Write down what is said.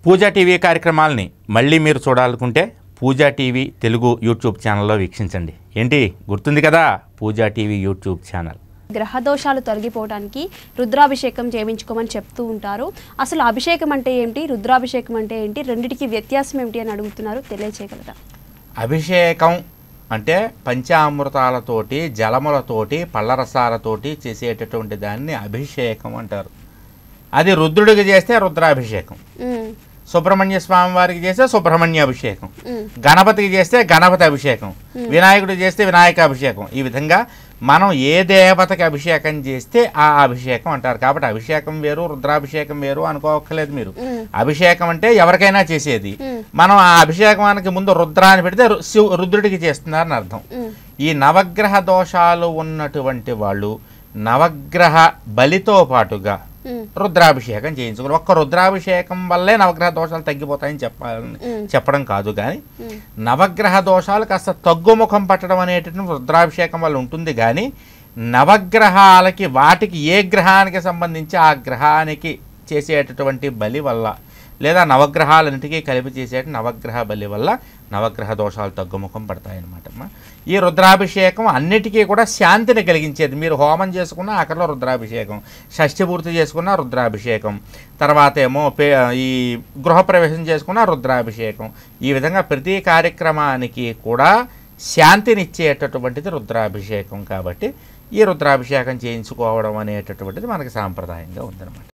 పూజా TV కార్యక్రమాలని మళ్ళీ మీరు చూడాలనుకుంటే పూజా టీవీ తెలుగు యూట్యూబ్ ఛానల్లో వీక్షించండి ఏంటి గుర్తుంది కదా పూజా టీవీ యూట్యూబ్ ఛానల్ గ్రహదోషాలు తొలగిపోవడానికి రుద్రాభిషేకం చేయించుకోమని చెప్తూ ఉంటారు అసలు అభిషేకం అంటే ఏంటి రుద్రాభిషేకం అంటే ఏంటి రెండిటికి వ్యత్యాసం ఏమిటి అని అడుగుతున్నారు తెలియచేయగలరా అభిషేకం అంటే పంచామృతాలతోటి జలములతోటి పళ్ళరసాలతోటి చేసేటటువంటి దాన్ని అభిషేకం అంటారు అది రుద్రుడికి చేస్తే రుద్రాభిషేకం ఉమ్, సుబ్రహ్మణ్య స్వామి వారికి చేస్తే సుబ్రహ్మణ్య అభిషేకం ఉమ్, గణపతికి చేస్తే గణపతి అభిషేకం వినాయకుడికి చేస్తే వినాయక అభిషేకం ఈ విధంగా మనం ఏ దేవతకి అభిషేకం చేస్తే ఆ అభిషేకం అంటారు కాబట్టి అభిషేకం వేరు రుద్రాభిషేకం వేరు అనుకోవక్కర్లేదు మీరు ఉమ్, అభిషేకం అంటే ఎవరికైనా చేసేది ఉమ్, మనం ఆ అభిషేకానికి ముందు రుద్ర అని పెడితే రు- శివ రుద్రుడికి చేస్తున్నారని అర్థం ఉమ్, ఈ నవగ్రహ దోషాలు ఉన్నటువంటి వాళ్ళు నవగ్రహ బలితో పాటుగా ఉమ్, రుద్రాభిషేకం చేయించుకోవాలి ఒక్క రుద్రాభిషేకం వల్లే నవగ్రహ దోషాలు తగ్గిపోతాయని చెప్పాలని ఉమ్, చెప్పడం కాదు కానీ ఉమ్, నవగ్రహ దోషాలు కాస్త తగ్గుముఖం పట్టడం అనేటటువంటి రుద్రాభిషేకం వల్ల ఉంటుంది కానీ నవగ్రహాలకి వాటికి ఏ గ్రహానికి సంబంధించి ఆ గ్రహానికి చేసేటటువంటి బలి వల్ల లేదా నవగ్రహాలన్నిటికీ కలిపి చేసే నవగ్రహ బలి వల్ల నవగ్రహ దోషాలు తగ్గుముఖం పడతాయన్నమాట అమ్మా. ఈ రుద్రాభిషేకం అన్నిటికీ కూడా శాంతిని కలిగించేది మీరు హోమం చేసుకున్న అక్కడలో రుద్రాభిషేకం షష్ఠి పూర్తి చేసుకున్న రుద్రాభిషేకం తర్వాత ఏమో పే ఈ గృహప్రవేశం చేసుకున్న రుద్రాభిషేకం ఈ విధంగా ప్రతి కార్యక్రమానికి కూడా శాంతినిచ్చేటటువంటిది రుద్రాభిషేకం కాబట్టి ఈ రుద్రాభిషేకం చేయించుకోవడం అనేటటువంటిది మనకి సాంప్రదాయంగా ఉందన్నమాట